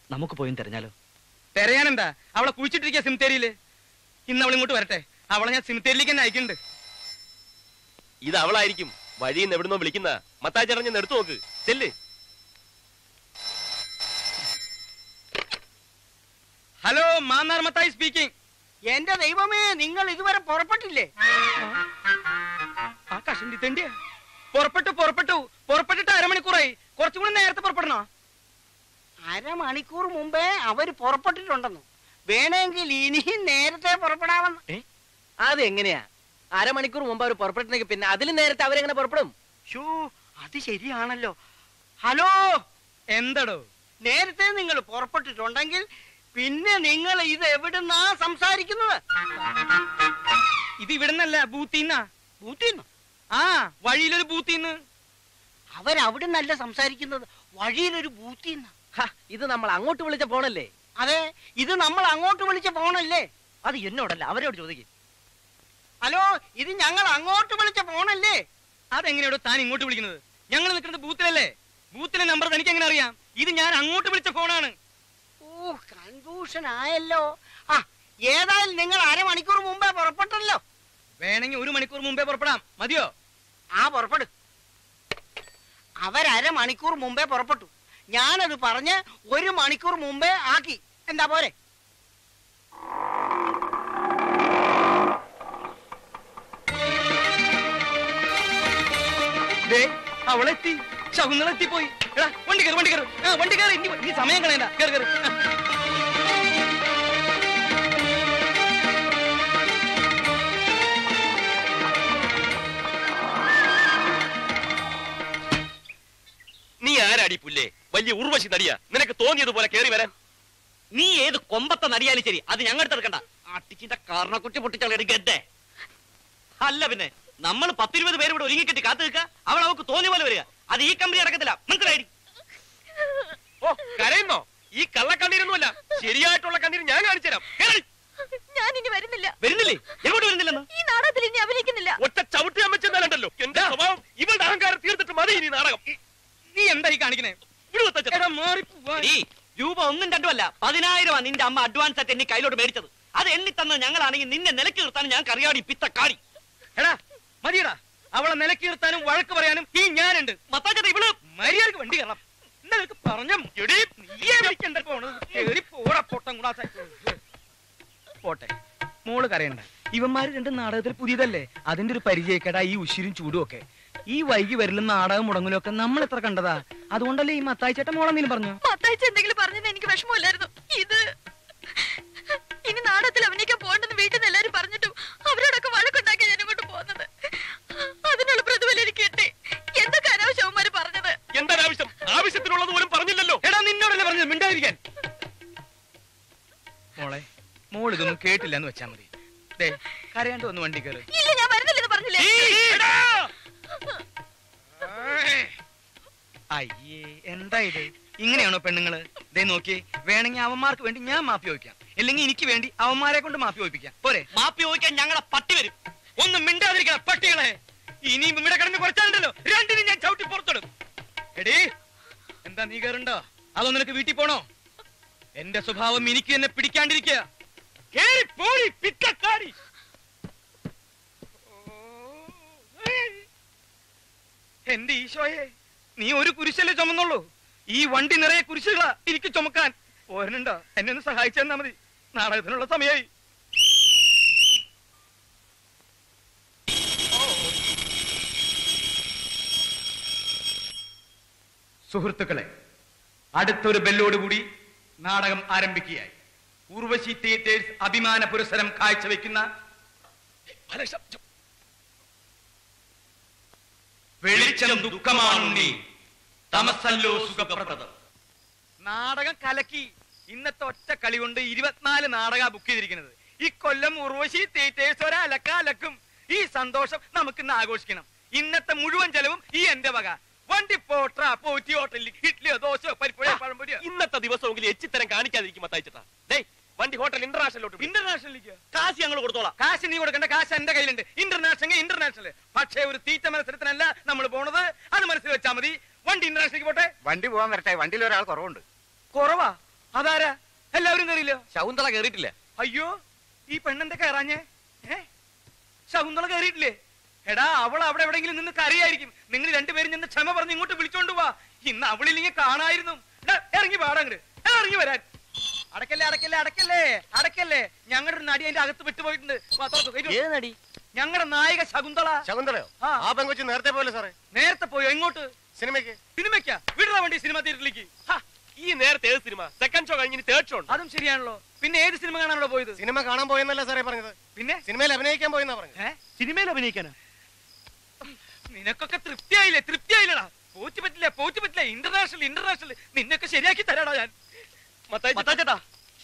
നമുക്ക് പോയും തെരഞ്ഞാലോ തെരയാനെന്താ അവളെ കുഴിച്ചിട്ടിരിക്കുക സിമിത്തേരിയില് ഇന്ന് അവൾ ഇങ്ങോട്ട് വരട്ടെ അവളെ ഞാൻ സിമിത്തേരിയിലേക്ക് തന്നെ അയക്കുന്നുണ്ട് ഇത് അവളായിരിക്കും വഴിയിൽ നിന്ന് എവിടുന്നോ വിളിക്കുന്ന മത്തായി ചേട്ടൻ ഞാൻ എടുത്തു നോക്ക് ചെല്ല് ഹലോ മാന്നാർ മത്തായി സ്പീക്കിംഗ് എന്റെ ദൈവമേ നിങ്ങൾ ഇതുവരെ പുറപ്പെട്ടില്ലേ ആ കഷണ്ടി തെണ്ടിയാ പുറപ്പെട്ടു പുറപ്പെട്ടു പുറപ്പെട്ടിട്ട് അരമണിക്കൂറായി കുറച്ചും കൂടി നേരത്തെ പുറപ്പെടണോ അരമണിക്കൂർ മുമ്പേ അവര് പുറപ്പെട്ടിട്ടുണ്ടെന്നു വേണമെങ്കിൽ ഇനിയും നേരത്തെ പുറപ്പെടാമെന്ന് അതെങ്ങനെയാ അരമണിക്കൂർ മുമ്പ് അവർ പുറപ്പെട്ടിട്ടുണ്ടെങ്കിൽ പിന്നെ അതിലും നേരത്തെ അവരെങ്ങനെ പുറപ്പെടും ഷൂ അത് ശരിയാണല്ലോ ഹലോ എന്തടോ നേരത്തെ നിങ്ങൾ പുറപ്പെട്ടിട്ടുണ്ടെങ്കിൽ പിന്നെ നിങ്ങൾ ഇത് എവിടുന്നാ സംസാരിക്കുന്നത് ഇത് ഇവിടുന്നല്ല ബൂത്തിന്നാ ബൂത്തിന്ന് ആ വഴിയിലൊരു ബൂത്തിന്ന് അവരവിടുന്നല്ല സംസാരിക്കുന്നത് വഴിയിലൊരു ബൂത്തിന്ന് ഹ, ഇത് നമ്മൾ അങ്ങോട്ട് വിളിച്ച ഫോണല്ലേ അതെ ഇത് നമ്മൾ അങ്ങോട്ട് വിളിച്ച ഫോണല്ലേ അത് എന്നോടല്ല അവരോട് ചോദിക്കും ഹലോ ഇത് ഞങ്ങൾ അങ്ങോട്ട് വിളിച്ച ഫോണല്ലേ അതെങ്ങനെയാടോ താൻ ഇങ്ങോട്ട് വിളിക്കുന്നത് ഞങ്ങൾ നിൽക്കുന്നത് ബൂത്തിലല്ലേ ബൂത്തിലെ നമ്പർ തനിക്ക് എങ്ങനെ അറിയാം ഇത് ഞാൻ അങ്ങോട്ട് വിളിച്ച ഫോണാണ് ഓ കൺഫ്യൂഷൻ ആയല്ലോ ആ ഏതായാലും നിങ്ങൾ അരമണിക്കൂർ മുമ്പേ പുറപ്പെട്ടല്ലോ വേണമെങ്കിൽ ഒരു മണിക്കൂർ മുമ്പേ പുറപ്പെടാം മതിയോ ആ പുറപ്പെടു അവരമണിക്കൂർ മുമ്പേ പുറപ്പെട്ടു ഞാനത് പറഞ്ഞ് ഒരു മണിക്കൂർ മുമ്പേ ആക്കി എന്താ പോരെ ദേ അവളെത്തി ശകുന്നളെത്തി പോയി എടാ വണ്ടി കയറി വണ്ടി കയറി ആ വണ്ടി കയറി ഇനി നീ സമയം കളയണ്ട കയറി കയറി ആ. നീ ആരാടി പുല്ലേ വലിയ ഉർവശി നടിയാ നിനക്ക് തോന്നിയതുപോലെ കേറി വരാൻ നീ ഏത് കൊമ്പത്തെ നടിയാലും ശരി അത് ഞങ്ങൾ എടുക്കണ്ട അട്ടിച്ചിന്റെ കാരണക്കുട്ടി പൊട്ടിച്ചളയുടെ ഗദ്ദേ അല്ല പിന്നെ നമ്മൾ പത്തിരുപത് പേര് ഇവിടെ ഒരുങ്ങിക്കെട്ടി കാത്തു നിൽക്കുക അവൾ അവൾക്ക് തോന്നിയ പോലെ വരിക അത് ഈ കമ്പനി നടക്കത്തില്ല മനസ്സിലായി ഓ കരയുന്നോ ഈ കള്ളക്കണ്ണീരൊന്നുമല്ല ശരിയായിട്ടുള്ള കണ്ണീര് ഞാൻ കാണിച്ചു തരാം കേറി. ഞാൻ ഇനി വരുന്നില്ല വരുന്നില്ലേ എങ്ങോട്ട് വരുന്നില്ലെന്ന് ഈ നാടകത്തിൽ ഇനി അഭിനയിക്കുന്നില്ല ഒറ്റ ചവിട്ടി അമ്മച്ചെന്നാലുണ്ടല്ലോ എന്റെ സ്വഭാവം ഇവളുടെ അഹങ്കാരം തീർത്തിട്ട് മതി ഇനി നാടകം നീ എന്താ ഈ കാണിക്കണേ ഇവിടെ വത്തച്ഛൻ. എടാ മാറിപ്പോവാ എടീ, രൂപ ഒന്നും രണ്ടും അല്ല പതിനായിരമാ നിന്റെ അമ്മ അഡ്വാൻസ് ആയിട്ട് എന്നെ കയ്യിലോട്ട് മേടിച്ചത് അത് എണ്ണി തന്നത് ഞങ്ങളാണെങ്കിൽ നിന്നെ നിലക്ക് നിർത്താൻ ഞാൻ കറിയാടി പിത്തക്കാടി എടാ മതിയടാ അവളെ നിലക്ക് നിർത്താനും വഴക്ക് പറയാനും ഈ ഞാനുണ്ട് മത്താച്ചത് ഇവള് മര്യാദക്ക് വണ്ടി കയറാം എന്താ നിനക്ക് പറഞ്ഞ എടീ, നീയേ വിളിക്കണ്ട പോണത് കേറി പോടാ പൊട്ടം കൂടാ പോട്ടെ മോള് കരയണ്ട ഇവന്മാര് രണ്ട് നാടകത്തിൽ പുതിയതല്ലേ അതിന്റെ ഒരു പരിചയക്കേടാ ഈ ഉശിരും ചൂടും ഒക്കെ ഈ വൈകി വരലും നാടകം മുടങ്ങലും ഒക്കെ നമ്മൾ എത്ര കണ്ടതാ അതുകൊണ്ടല്ലേ ഈ മത്തായി ചേട്ടൻ മോളെന്തെങ്കിലും പറഞ്ഞു പത്താഴ്ച എന്തെങ്കിലും പറഞ്ഞത് എനിക്ക് വിഷമമില്ലായിരുന്നു ഇത് ഇനി നാടകത്തിൽ അഭിനയിക്കാൻ പോകണ്ടെന്ന് വീട്ടിൽ നിന്ന് എല്ലാരും പറഞ്ഞിട്ടും അവരോടൊക്കെ വഴക്കുണ്ടാക്കി ഞാൻ ഇങ്ങോട്ട് പോകുന്നത് അതിനുള്ള പ്രതിഫലം എനിക്ക് കിട്ടി എന്തൊക്കെ അനാവശ്യവന്മാര് പറഞ്ഞത് എന്താണ് ആവശ്യം ആവശ്യത്തിനുള്ളത് പോലും പറഞ്ഞില്ലല്ലോ എടാ നിന്നോടല്ലേ പറഞ്ഞത് മിണ്ടാതിരിക്കാൻ മോളെ മോൾ ഇതൊന്നും കേട്ടില്ല എന്ന് വെച്ചാ മതി ദേ കരയാണ്ട് ഒന്ന് വണ്ടി കയറി ഇല്ല ഞാൻ വരുന്നില്ലെന്ന് പറഞ്ഞില്ലേ അയ്യേ എന്താ ഇത് ഇങ്ങനെയാണോ പെണ്ണുങ്ങള് ദേ നോക്കിയേ വേണമെങ്കിൽ അവന്മാർക്ക് വേണ്ടി ഞാൻ മാപ്പി ചോദിക്കാം അല്ലെങ്കിൽ എനിക്ക് വേണ്ടി അവന്മാരെ കൊണ്ട് മാപ്പി ചോദിപ്പിക്കാം പോരെ മാപ്പി ചോദിക്കാൻ ഞങ്ങളെ പട്ടി വരും ഒന്നും മിണ്ടാതിരിക്കണം പട്ടികളെ ഇനിയും ഇവിടെ കിടന്ന് കുറച്ചാലുണ്ടല്ലോ രണ്ടിനും ഞാൻ ചവിട്ടി പുറത്തിടും എടീ എന്താ നീ കയറുണ്ടോ അതോ നിനക്ക് വീട്ടിൽ പോണോ എന്റെ സ്വഭാവം എനിക്ക് തന്നെ പിടിക്കാണ്ടിരിക്കുക കേറി പോടി പിറ്റക്കാടി എന്റെ ഈശോയെ നീ ഒരു കുരിശല്ലേ ചുമന്നുള്ളൂ ഈ വണ്ടി നിറയെ കുരിശുകളാ എനിക്ക് ചുമക്കാൻ പോരനുണ്ടോ എന്നെ ഒന്ന് സഹായിച്ചു തന്നാ മതി നാടകത്തിനുള്ള സമയമായി സുഹൃത്തുക്കളെ അടുത്തൊരു ബെല്ലോടുകൂടി നാടകം ആരംഭിക്കുകയായി ഉർവശി തിയേറ്റേഴ്സ് അഭിമാന പുരസ്സരം കാഴ്ചവെക്കുന്ന വെളിച്ചം ദുഃഖമാണുണ്ണി തമസല്ലോ സുഖപ്രദം നാടകം കലക്കി ഇന്നത്തെ ഒറ്റ കളി കൊണ്ട് ഇരുപത്തിനാല് നാടക ബുക്ക് ചെയ്തിരിക്കുന്നത് ഈ കൊല്ലം ഉർവശി തിയേറ്റേഴ്സ് ഒരലക്ക അലക്കും ഈ സന്തോഷം നമുക്ക് ഇന്ന് ആഘോഷിക്കണം ഇന്നത്തെ മുഴുവൻ ചെലവും ഈ എന്റെ വക വണ്ടി പോട്ര പോറ്റി ഹോട്ടലിൽ ഇഡ്ഡലിയോ ദോശയോ പരിപ്പുഴയോ പഴംപൊരിയോ ഇന്നത്തെ ദിവസമെങ്കിലും എച്ചിത്തരം കാണിക്കാതിരിക്കും മത്തായിച്ചേട്ടാ ഡേ വണ്ടി ഹോട്ടൽ ഇന്റർനാഷണലോട്ട് ഇന്റർനാഷണലിലേക്ക് കാശ് ഞങ്ങൾ കൊടുത്തോളാം കാശ് നീ കൊടുക്കേണ്ട കാശ് എന്റെ കയ്യിലുണ്ട് ഇന്റർനാഷണൽ ഇന്റർനാഷണൽ പക്ഷേ ഒരു തീറ്റ മത്സരത്തിനല്ല നമ്മൾ പോണത് അത് മനസ്സിൽ വെച്ചാൽ മതി വണ്ടി ഇന്റർനാഷണലിലേക്ക് പോട്ടെ വണ്ടി പോകാൻ വരട്ടെ വണ്ടിയിൽ ഒരാൾ കുറവുണ്ട് കുറവാ അതാരാ എല്ലാവരും കയറിയില്ലോ ശകുന്തള കേറിയിട്ടില്ല അയ്യോ ഈ പെണ്ണെന്താ കയറാഞ്ഞേ ഏ ശകുന്തള കയറിയിട്ടില്ലേ എടാ അവൾ അവിടെ എവിടെയെങ്കിലും നിന്ന് കരയായിരിക്കും നിങ്ങൾ രണ്ടുപേരും നിന്ന് ക്ഷമ പറഞ്ഞ് ഇങ്ങോട്ട് വിളിച്ചോണ്ട് പോവാ ഇന്ന് അവളില്ലെങ്കിൽ കാണായിരുന്നു എടാ, ഇറങ്ങി പാടങ്ങട് ഇറങ്ങി വരാൻ അടക്കല്ലേ അടക്കല്ലേ അടക്കല്ലേ അടക്കല്ലേ ഞങ്ങളുടെ ഒരു നടി അതിന്റെ അകത്ത് വിട്ടുപോയിട്ടുണ്ട് വാ, തുറക്ക്, കയറ്റി വിട്. ഏത് നടി ഞങ്ങളുടെ നായിക ശകുന്തള ശകുന്തളയോ ആ. ആ പെങ്കൊച്ച് നേരത്തെ പോലെ സാറേ നേരത്തെ പോയോ എങ്ങോട്ട് സിനിമയ്ക്ക് സിനിമയ്ക്കാ വിടുന്ന വണ്ടി സിനിമ തിയേറ്ററിലേക്ക് ഈ നേരത്തെ ഏത് സിനിമ സെക്കൻഡ് ഷോ കഴിഞ്ഞ് തേർഡ് ഷോ ഉണ്ട് അതും ശരിയാണല്ലോ പിന്നെ ഏത് സിനിമ കാണാനോ പോയത് സിനിമ കാണാൻ പോയെന്നല്ല സാറേ പറഞ്ഞത് പിന്നെ സിനിമയിൽ അഭിനയിക്കാൻ പോയെന്നാ പറഞ്ഞത് ഏ സിനിമയിൽ അഭിനയിക്കാനാ നിനക്കൊക്കെ തൃപ്തിയായില്ലേ തൃപ്തിയായില്ലടാ പോറ്റി പറ്റില്ല പോറ്റി പറ്റില്ല ഇന്റർനാഷണൽ ഇന്റർനാഷണൽ നിന്നൊക്കെ ശരിയാക്കി തരാടാ ഞാൻ മത്താച്ചേട്ടാ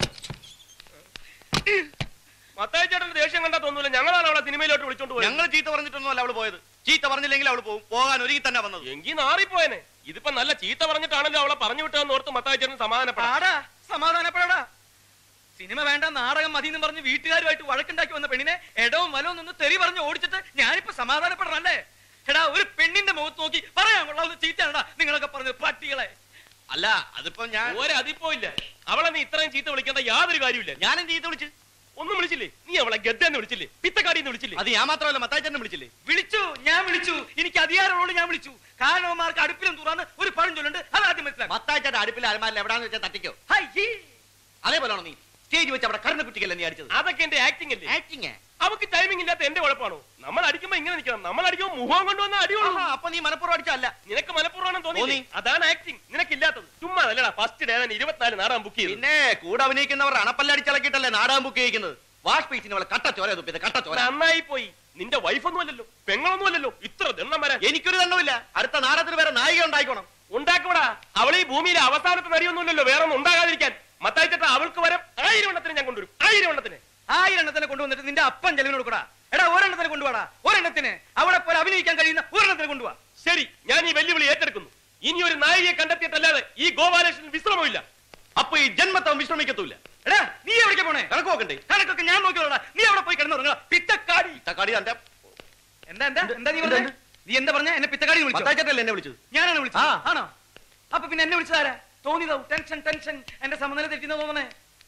മത്തായി ചേട്ടന്റെ ദേഷ്യം കണ്ടാ തോന്നൂല ഞങ്ങളാണ് അവളെ സിനിമയിലോട്ട് വിളിച്ചോണ്ട് പോയത് ഞങ്ങൾ ചീത്ത പറഞ്ഞിട്ടൊന്നുമല്ല അവള് പോയത് ചീത്ത പറഞ്ഞില്ലെങ്കിൽ അവള് പോകും പോകാൻ ഒരുങ്ങി തന്നെ വന്നത് എങ്കിൽ നാറിപ്പോയനെ ഇതിപ്പോ നല്ല ചീത്ത പറഞ്ഞിട്ടാണല്ലോ അവളെ പറഞ്ഞു വിട്ടതെന്ന് ഓർത്ത് മത്തായി ചേട്ടൻ സമാധാനപ്പെടാം പാടാ സമാധാനപ്പെടാടാ സിനിമ വേണ്ട നാടകം മതി എന്ന് പറഞ്ഞ് വീട്ടുകാരുമായിട്ട് വഴക്കുണ്ടാക്കി വന്ന പെണ്ണിനെ എടവും വലവും നിന്ന് തെറി പറഞ്ഞ് ഓടിച്ചിട്ട് ഞാനിപ്പോ സമാധാനപ്പെടണല്ലേ എടാ ഒരു പെണ്ണിന്റെ മുഖത്ത് നോക്കി പറയാൻ കൊള്ളാവുന്ന ചീത്തയാണടാ നിങ്ങളൊക്കെ പറഞ്ഞത് പട്ടികളെ അല്ല അതിപ്പോ ഞാൻ ഓരെ അതിപ്പോ ഇല്ല അവളെ നീ ഇത്രയും ചീത്ത വിളിക്കേണ്ട യാതൊരു കാര്യമില്ല ഞാനും ചീത്ത വിളിച്ചു ഒന്നും വിളിച്ചില്ലേ നീ അവളെ ഗദ്ദെന്ന് വിളിച്ചില്ലേ പിത്തക്കാടിന്ന് വിളിച്ചില്ലേ അത് ഞാൻ മാത്രമല്ല മത്താച്ചേട്ടനെ വിളിച്ചില്ലേ വിളിച്ചു ഞാൻ വിളിച്ചു എനിക്ക് അധികാരമുള്ളൂ ഞാൻ വിളിച്ചു കാരണവന്മാർക്ക് അടുപ്പിലും തുറന്ന് ഒരു പഴം ചൊല്ലുണ്ട് അത് ആദ്യം മനസ്സിലാക്കാം മത്താച്ചേട്ട അടുപ്പിൽ അലമാരിൽ എവിടാന്ന് വെച്ചാൽ തട്ടിക്കോ ഹൈ, ഹീ. അതേപോലെയാണോ നീ സ്റ്റേജ് വെച്ച് അവിടെ കരണ കുട്ടിക്കല്ലേ നീ അടിച്ചത് അതൊക്കെ എന്റെ ആക്ടിംഗ് അല്ലേ ആക്ടിങ് അവക്ക് ടൈമിംഗ് ഇല്ലാത്ത എന്റെ കുഴപ്പമാണോ നമ്മൾ അടിക്കുമ്പോ ഇങ്ങനെ നിൽക്കണം നമ്മൾ അടിക്കുമ്പോ മുഖം കൊണ്ടുവന്ന അടിയുള്ളൂ അപ്പൊ നീ മനപ്പുറം അടിച്ചല്ല നിനക്ക് മനഃപൂർവ്വം തോന്നി തോന്നി. അതാണ് ആക്ടിംഗ് നിനക്കില്ലാത്തത് ചുമ്മാ അല്ലടാ ഫസ്റ്റ് ഡേ തന്നെ ഇരുപത്തിനാല് നാടകം ബുക്ക് ചെയ്തു പിന്നെ കൂടെ അഭിനയിക്കുന്നവർ അണപ്പല്ലടിച്ചിളക്കിയിട്ടല്ലേ നാടകം ബുക്ക് ചെയ്യിക്കുന്നത് വാഷ് പീസിന് അവളെ കട്ട ചോര തുപ്പിയത് കട്ട ചോര നന്നായി പോയി നിന്റെ വൈഫൊന്നും അല്ലല്ലോ പെങ്ങളൊന്നും അല്ലല്ലോ ഇത്ര ദണ്ണം വരാൻ എനിക്കൊരു ദണ്ണമില്ല അടുത്ത നാടകത്തിന് വേറെ നായിക ഉണ്ടായിക്കോണം ഉണ്ടാക്കടാ അവൾ ഈ ഭൂമിയിലെ അവസാനത്തെ നടിയൊന്നുമില്ലല്ലോ വേറെ ഒന്നും ഉണ്ടാകാതിരിക്കാൻ മത്തായിച്ചേട്ട അവൾക്ക് വരം ആയിരം എണ്ണത്തിന് ഞാൻ കൊണ്ടുവരും ആയിരം എണ്ണത്തിന് ആയിരം എണ്ണത്തിനെ കൊണ്ടുവന്നിട്ട് നിന്റെ അപ്പൻ ചെലവിന് കൊടുക്കടാ എടാ ഒരെണ്ണത്തിന് കൊണ്ടുപോടാ ഒരെണ്ണത്തിന് അവിടെ പോലെ അഭിനയിക്കാൻ കഴിയുന്ന ഒരെണ്ണത്തിന് കൊണ്ടുപോവാ ശരി ഞാൻ ഈ വെല്ലുവിളി ഏറ്റെടുക്കുന്നു ഇനി ഒരു നായികയെ കണ്ടെത്തിയിട്ടല്ലാതെ ഈ ഗോപാലകൃഷ്ണൻ വിശ്രമമില്ല അപ്പൊ ഈ ജന്മത്തം വിശ്രമിക്കത്തൂല്ല എടാ നീ എവിടേക്ക് പോണേ കണക്ക് നോക്കണ്ടേ കണക്കൊക്കെ ഞാൻ നോക്കിയോടാ നീ അവിടെ പോയി കിടന്നുറങ്ങാ പിത്തക്കാടി തക്കാടി തന്റെ എന്താ എന്താ എന്താ നീ പറഞ്ഞേ നീ എന്താ പറഞ്ഞ എന്നെ പിത്തക്കാടി എന്ന് വിളിച്ചോ മത്താച്ചേട്ടല്ലേ എന്നെ വിളിച്ചത് ഞാനാണ് വിളിച്ചത് ആ. ആണോ അപ്പൊ പിന്നെ എന്നെ വിളിച്ചതാരാ തോന്നിയതാവും ടെൻഷൻ ടെൻഷൻ എന്റെ സമനില തെറ്റിന്ന് തോന്നണേ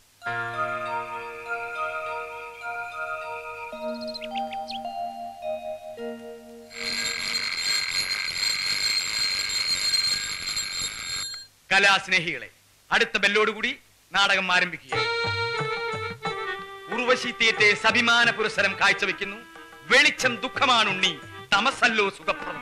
കലാസ്നേഹികളെ അടുത്ത ബെല്ലോടുകൂടി നാടകം ആരംഭിക്കുക ഉർവശി തിയേറ്റേഴ്സ് അഭിമാന പുരസ്സരം കാഴ്ചവെക്കുന്നു വെളിച്ചം ദുഃഖമാണുണ്ണി തമസല്ലോ സുഖപ്രദം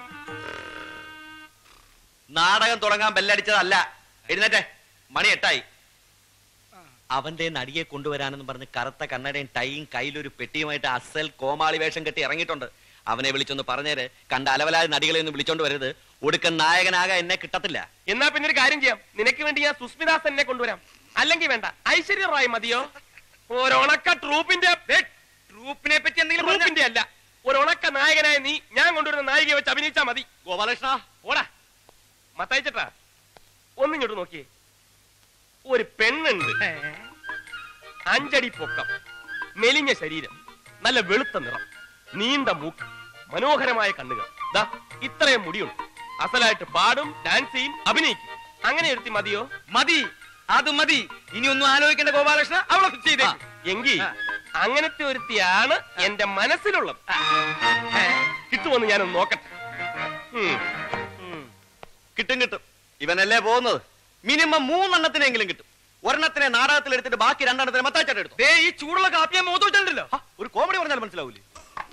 നാടകം തുടങ്ങാൻ ബെല്ലടിച്ചതല്ല എഴുന്നേറ്റെ മണി എട്ടായി അവന്റെ നടിയെ കൊണ്ടുവരാനെന്ന് പറഞ്ഞ് കറുത്ത കണ്ണടയും ടൈയും കയ്യിലൊരു പെട്ടിയുമായിട്ട് അസൽ കോമാളി വേഷം കെട്ടി ഇറങ്ങിയിട്ടുണ്ട് അവനെ വിളിച്ചൊന്ന് പറഞ്ഞേര് കണ്ട അലവലായ നടികളെ ഒന്നും വിളിച്ചോണ്ട് വരരുത് ഒടുക്കൻ നായകനാകാൻ എന്നെ കിട്ടത്തില്ല എന്നാ പിന്നെ ഒരു കാര്യം ചെയ്യാം നിനക്ക് വേണ്ടി ഞാൻ സുസ്മിദാസ് എന്നെ കൊണ്ടുവരാം അല്ലെങ്കിൽ വേണ്ട ഐശ്വര്യ റായ് മതിയോ ഒരണക്ക ട്രൂപ്പിന്റെ ട്രൂപ്പിനെ പറ്റി എന്തെങ്കിലും പറഞ്ഞാ- ട്രൂപ്പിന്റെ അല്ല ഒരണക്ക നായകനായ നീ ഞാൻ കൊണ്ടുവരുന്ന നായികയെ വെച്ച് അഭിനയിച്ചാ മതി ഗോപാലകൃഷ്ണ ഓടാ മത്തയച്ചട്ടാ ഒന്നിങ്ങോട്ട് നോക്കിയേ ഒരു പെണ്ണുണ്ട് ഏ? അഞ്ചടി പൊക്കം മെലിഞ്ഞ ശരീരം നല്ല വെളുത്ത നിറം നീണ്ട മൂക്ക് മനോഹരമായ കണ്ണുകൾ ദാ ഇത്രയും മുടിയുണ്ട് അസലായിട്ട് പാടും ഡാൻസ് ചെയ്യും അഭിനയിക്കും അങ്ങനെ എടുത്തി മതിയോ മതി അത് മതി ഇനി ഒന്നും ആലോചിക്കേണ്ട ഗോപാലകൃഷ്ണ അവളെ ഫിക്സ് ചെയ്തേ എങ്കിൽ ആ. അങ്ങനത്തെ ഒരുത്തിയാണ് എന്റെ മനസ്സിലുള്ളത് കിട്ടുമെന്ന് ഞാനൊന്ന് നോക്കട്ടെ ഉം. ഉം. കിട്ടും കിട്ടും ഇവനല്ലേ പോകുന്നത് മിനിമം മൂന്നെണ്ണത്തിനെങ്കിലും കിട്ടും ഒരെണ്ണത്തിനെ നാടകത്തിൽ എടുത്തിട്ട് ബാക്കി രണ്ടെണ്ണത്തിനെ മത്താച്ചേട്ടൻ എടുത്തു ദേ ഈ ചൂടുള്ള കാപ്പിയെ മുഖത്ത് വെച്ചിട്ടുണ്ടല്ലോ ഹ, ഒരു കോമഡി പറഞ്ഞാൽ മനസ്സിലാവൂലേ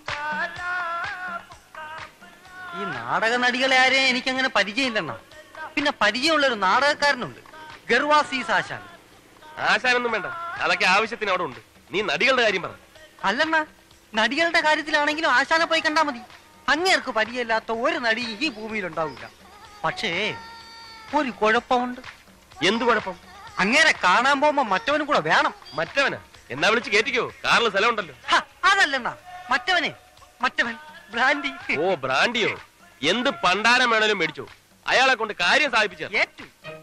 ഈ നാടക നടികളെ ആരെയും എനിക്കങ്ങനെ പരിചയമില്ലെണ്ണ പിന്നെ പരിചയമുള്ള ഒരു നാടകക്കാരനുണ്ട് ഗർവാസീസ് ആശാൻ ആശാനൊന്നും വേണ്ട അതൊക്കെ ആവശ്യത്തിന് അവിടെ ഉണ്ട് നീ നടികളുടെ കാര്യം പറ അല്ലെണ്ണ നടികളുടെ കാര്യത്തിലാണെങ്കിലും ആശാനെ പോയി കണ്ടാ മതി അങ്ങേർക്ക് പരിചയമില്ലാത്ത ഒരു നടി ഈ ഭൂമിയിൽ ഉണ്ടാവില്ല പക്ഷേ ഒരു കുഴപ്പമുണ്ട് എന്ത് കുഴപ്പം അങ്ങേരെ കാണാൻ പോകുമ്പോ മറ്റവനും കൂടെ വേണം മറ്റവനാ എന്നാ വിളിച്ച് കേറ്റിക്കോ കാറിൽ സ്ഥലം ഉണ്ടല്ലോ ഹ, അതല്ലെണ്ണ മറ്റവനെ മറ്റവൻ ബ്രാൻഡി ഓ ബ്രാൻഡിയോ എന്ത് പണ്ടാരം വേണേലും മേടിച്ചോ അയാളെ കൊണ്ട് കാര്യം സാധിപ്പിച്ച ഏറ്റു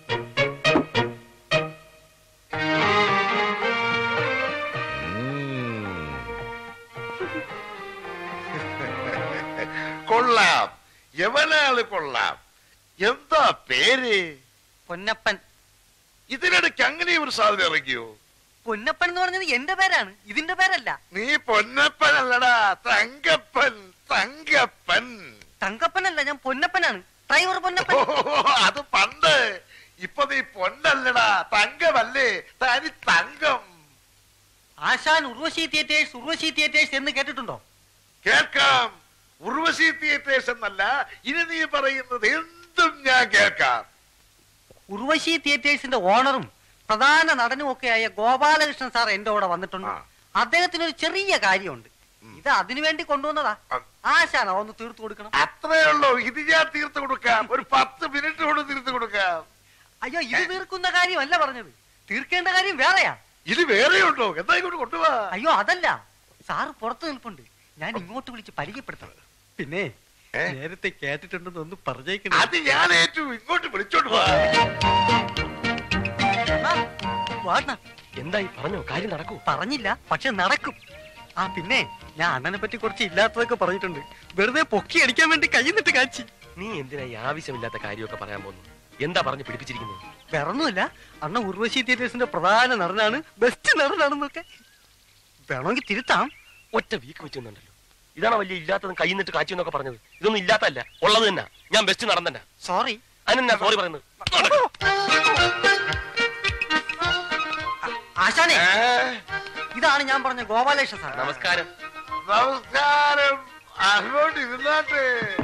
കൊള്ളാം എവനാള് കൊള്ളാം എന്താ പേര് പൊന്നപ്പൻ ഇതിനിടയ്ക്ക് അങ്ങനെ ഒരു സാധനം ഇറങ്ങിയോ പൊന്നപ്പൻ എന്ന് പറഞ്ഞത് എന്റെ പേരാണ് ഇതിന്റെ പേരല്ല നീ പൊന്നപ്പനല്ലടാ തങ്കപ്പൻ തങ്കപ്പൻ തങ്കപ്പനല്ല ഞാൻ പൊന്നപ്പനാണ് ഡ്രൈവർ ഓ, പൊന്നപ്പൻ അത് പണ്ട് ഇപ്പൊ നീ പൊന്നല്ലടാ തങ്കമല്ലേ തനി തങ്കം ആശാൻ ഉർവശി തിയേറ്റേഴ്സ് ഉർവശി തിയേറ്റേഴ്സ് എന്ന് കേട്ടിട്ടുണ്ടോ കേൾക്കാം ഉർവശി തിയേറ്റേഴ്സ് എന്നല്ല ഇനി നീ പറയുന്നത് എന്തും ഞാൻ കേൾക്കാം ഉർവശി തിയേറ്റേഴ്സിന്റെ ഓണറും പ്രധാന നടനും ഒക്കെയായ ഗോപാലകൃഷ്ണൻ സാർ എന്റെ കൂടെ വന്നിട്ടുണ്ട് ആ. അദ്ദേഹത്തിന് ഒരു ചെറിയ കാര്യമുണ്ട് ഇത് അതിനു വേണ്ടി കൊണ്ടുവന്നതാ ആ. ആശാന ഒന്ന് തീർത്തു കൊടുക്കണം അത്രേ ഉള്ളൂ ഇത് ഞാൻ തീർത്ത് കൊടുക്കാം ഒരു പത്ത് മിനിറ്റ് കൊണ്ട് തീർത്ത് കൊടുക്കാം അയ്യോ ഇത് തീർക്കുന്ന കാര്യമല്ല പറഞ്ഞത് തീർക്കേണ്ട കാര്യം വേറെയാ ഇത് വേറെ ഉണ്ടോ എന്താ ഇങ്ങോട്ട് കൊണ്ടുപോവാ അയ്യോ അതല്ല സാറ് പുറത്തു നിൽപ്പുണ്ട് ഞാൻ ഇങ്ങോട്ട് വിളിച്ച് പരിചയപ്പെടുത്തണം പിന്നെ ഏ? നേരത്തെ കേട്ടിട്ടുണ്ടെന്ന് ഒന്ന് പറഞ്ഞേക്കണം അത് ഞാൻ ഏറ്റു ഇങ്ങോട്ട് വിളിച്ചോണ്ട് പോവാ വാണ എന്തായി പറഞ്ഞോ കാര്യം നടക്കൂ പറഞ്ഞില്ല പക്ഷെ നടക്കും ആ പിന്നെ ഞാൻ അണ്ണനെ പറ്റി കുറച്ച് ഇല്ലാത്തതൊക്കെ പറഞ്ഞിട്ടുണ്ട് വെറുതെ പൊക്കി അടിക്കാൻ വേണ്ടി കൈന്നിട്ട് കാച്ചി നീ എന്തിനാ ഈ ആവശ്യമില്ലാത്ത കാര്യമൊക്കെ പറയാൻ പോകുന്നു എന്താ പറഞ്ഞു പിടിപ്പിച്ചിരിക്കുന്നത് വേറൊന്നുമില്ല അണ്ണ ഉർവശി തിയേറ്റേഴ്സിന്റെ പ്രധാന നടനാണ് ബെസ്റ്റ് നടനാണെന്നൊക്കെ വേണമെങ്കിൽ തിരുത്താം ഒറ്റ വീക്ക് വെച്ചുണ്ടല്ലോ ഇതാണ് വലിയ ഇല്ലാത്തതും കൈ നിന്നിട്ട് കാച്ചു എന്നൊക്കെ പറഞ്ഞത് ഇതൊന്നും ഇല്ലാത്തല്ല ഉള്ളത് തന്നെ ഞാൻ ബെസ്റ്റ് നടൻ തന്നെ സോറി അതിനെന്നാ സോറി പറയുന്നത് ആശാനെ ഏ? ഇതാണ് ഞാൻ പറഞ്ഞ ഗോപാലേഷ സാർ നമസ്കാരം നമസ്കാരം അങ്ങോട്ട് ഇരുന്നാട്ടെ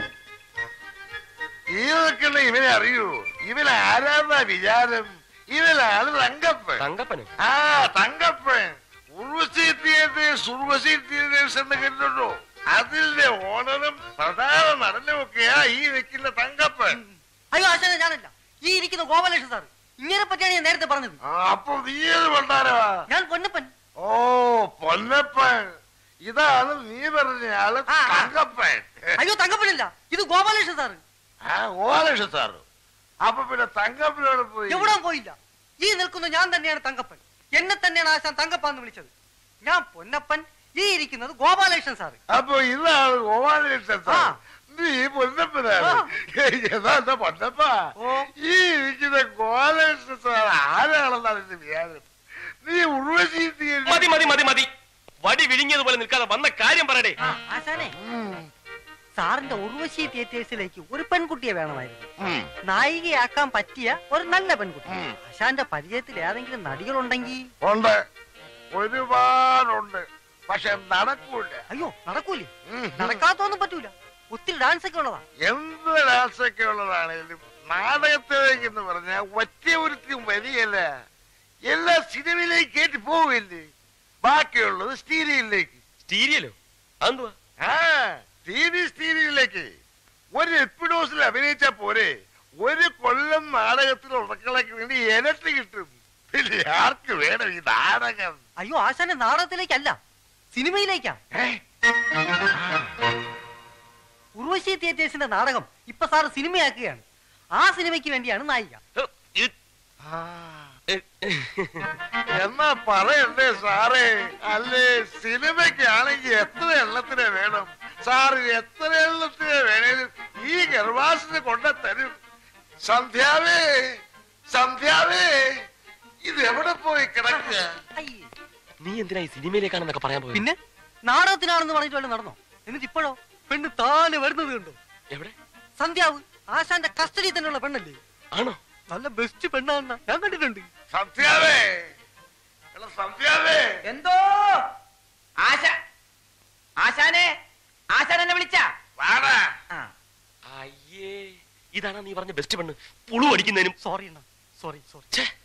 ഈ നിൽക്കുന്ന ഇവനെ അറിയൂ ഇവൻ ആരാന്നാ വിചാരം ഇവനാണ് തങ്കപ്പൻ തങ്കപ്പനോ ആ തങ്കപ്പൻ ഉർവശി തിയേറ്റേഴ്സ് ഉർവശി തിയേറ്റേഴ്സ് എന്ന് കേട്ടിട്ടുണ്ടോ അതിന്റെ ഓണറും പ്രധാന നടനും ഒക്കെയാ ഈ നിൽക്കുന്ന തങ്കപ്പൻ അയ്യോ ആശാനെ ഞാനല്ല ഈ ഇരിക്കുന്ന ഗോപാലേഷ സാർ ഇങ്ങനെ പറ്റിയാണ് ഞാൻ നേരത്തെ പറഞ്ഞത് ആ, അപ്പൊ നീ ഏത് പണ്ടാരവാ ഞാൻ പൊന്നപ്പൻ ഓ പൊന്നപ്പൻ ഇതാണ് നീ പറഞ്ഞ ആള് ആ, ആ. തങ്കപ്പൻ അയ്യോ തങ്കപ്പനില്ല ഇത് ഗോപാലേഷ സാർ ആ ഓലക്ഷ സാറ് അപ്പൊ പിന്നെ തങ്കപ്പനോട് പോയി എവിടെ പോയില്ല ഈ നിൽക്കുന്ന ഞാൻ തന്നെയാണ് തങ്കപ്പൻ എന്നെ തന്നെയാണ് ആശാൻ തങ്കപ്പൻ എന്ന് വിളിച്ചത് ഞാൻ പൊന്നപ്പൻ ഈ ഇരിക്കുന്നത് ഗോപാലകൃഷ്ണൻ സാറ് അപ്പൊ ഇതാണ് ഓലക്ഷ സാർ ആ. നീ പൊന്നപ്പനാണ് ആ. ഏതാ എന്താ പൊന്നപ്പ ഓ. ഈ ഇരിക്കുന്ന ഗോലകൃഷ്ണ സാർ ആരാണെന്നാണ് എന്റെ വിചാരം നീ ഉർവശി മതി മതി മതി മതി വടി വിഴുങ്ങിയതുപോലെ നിൽക്കാതെ വന്ന കാര്യം പറയടേ ആ, ആശാനെ സാറിന്റെ ഉർവശി തിയേറ്റേഴ്സിലേക്ക് ഒരു പെൺകുട്ടിയെ വേണമായിരുന്നു നായികയാക്കാൻ പറ്റിയ ഒരു നല്ല പെൺകുട്ടി ഉം. ആശാന്റെ പരിചയത്തിൽ ഏതെങ്കിലും നടികളുണ്ടെങ്കിൽ ഉണ്ട് ഒരുപാടുണ്ട് പക്ഷെ നടക്കൂല അയ്യോ നടക്കൂലേ ഉം. നടക്കാത്തൊന്നും പറ്റൂല ഒത്തിരി ഡാൻസ് ഒക്കെ ഉള്ളതാ എന്ത് രാസൊക്കെ ഉള്ളതാണേലും നാടകത്തിലേക്ക് എന്ന് പറഞ്ഞാൽ ഒറ്റ ഒരുത്തിയും വരികയല്ല എല്ലാ സിനിമയിലേക്ക് കയറ്റി പോവില്ലേ ബാക്കിയുള്ളത് സ്റ്റീരിയിലേക്ക് സ്റ്റീരിയലോ അതെന്തുവാ ആ ടി വി സ്റ്റീരിയിലേക്ക് ഒരു എപ്പിഡോസിൽ അഭിനയിച്ചാ പോരെ ഒരു കൊല്ലം നാടകത്തിൽ ഉറക്കളയ്ക്ക് വേണ്ടി ഇരട്ടി കിട്ടും പിന്നെ ആർക്ക് വേണം ഈ നാടകം അയ്യോ ആശാന്റെ നാടകത്തിലേക്കല്ല സിനിമയിലേക്കാ ഏ? ഉർവശി തിയേറ്റേഴ്സിന്റെ നാടകം ഇപ്പൊ സാറ് സിനിമയാക്കുകയാണ് ആ സിനിമയ്ക്ക് വേണ്ടിയാണ് നായിക ഹ്, ഇത്, ആ. ഏ, എന്നാ പറയണ്ടേ സാറേ അല്ലേ സിനിമയ്ക്കാണെങ്കിൽ എത്ര എണ്ണത്തിനെ വേണം സാറ് എത്ര എണ്ണത്തിനെ വേണേലും ഈ ഗർഭാസിന് കൊണ്ട തരും സന്ധ്യാവേ സന്ധ്യാവേ ഇത് എവിടെ പോയി കിടക്കുക അയ്യേ. നീ എന്തിനാ ഈ സിനിമയിലേക്കാണെന്നൊക്കെ പറയാൻ പോയത് പിന്നെ നാടകത്തിനാണെന്ന് പറഞ്ഞിട്ട് വല്ലതും നടന്നോ എന്നിട്ട് ഇപ്പോഴോ പെണ്ണ് താനെ വരുന്നത് കണ്ടോ എവിടെ സന്ധ്യാവ് ആശാന്റെ കസ്റ്റഡി തന്നെയുള്ള പെണ്ണല്ലേ ആണോ നല്ല ബെസ്റ്റ് പെണ്ണാണെന്ന ഞാൻ കണ്ടിട്ടുണ്ട് സന്ധ്യാവേ എടാ സന്ധ്യാവേ എന്തോ ആശ ആശാനെ ആശാൻ എന്നെ വിളിച്ച വാടാ അയ്യേ ഇതാണ് നീ പറഞ്ഞ ബെസ്റ്റ് പെണ്ണ് പുളു അടിക്കുന്നതിനും സോറി അണ്ണ സോറി സോറി ഛേ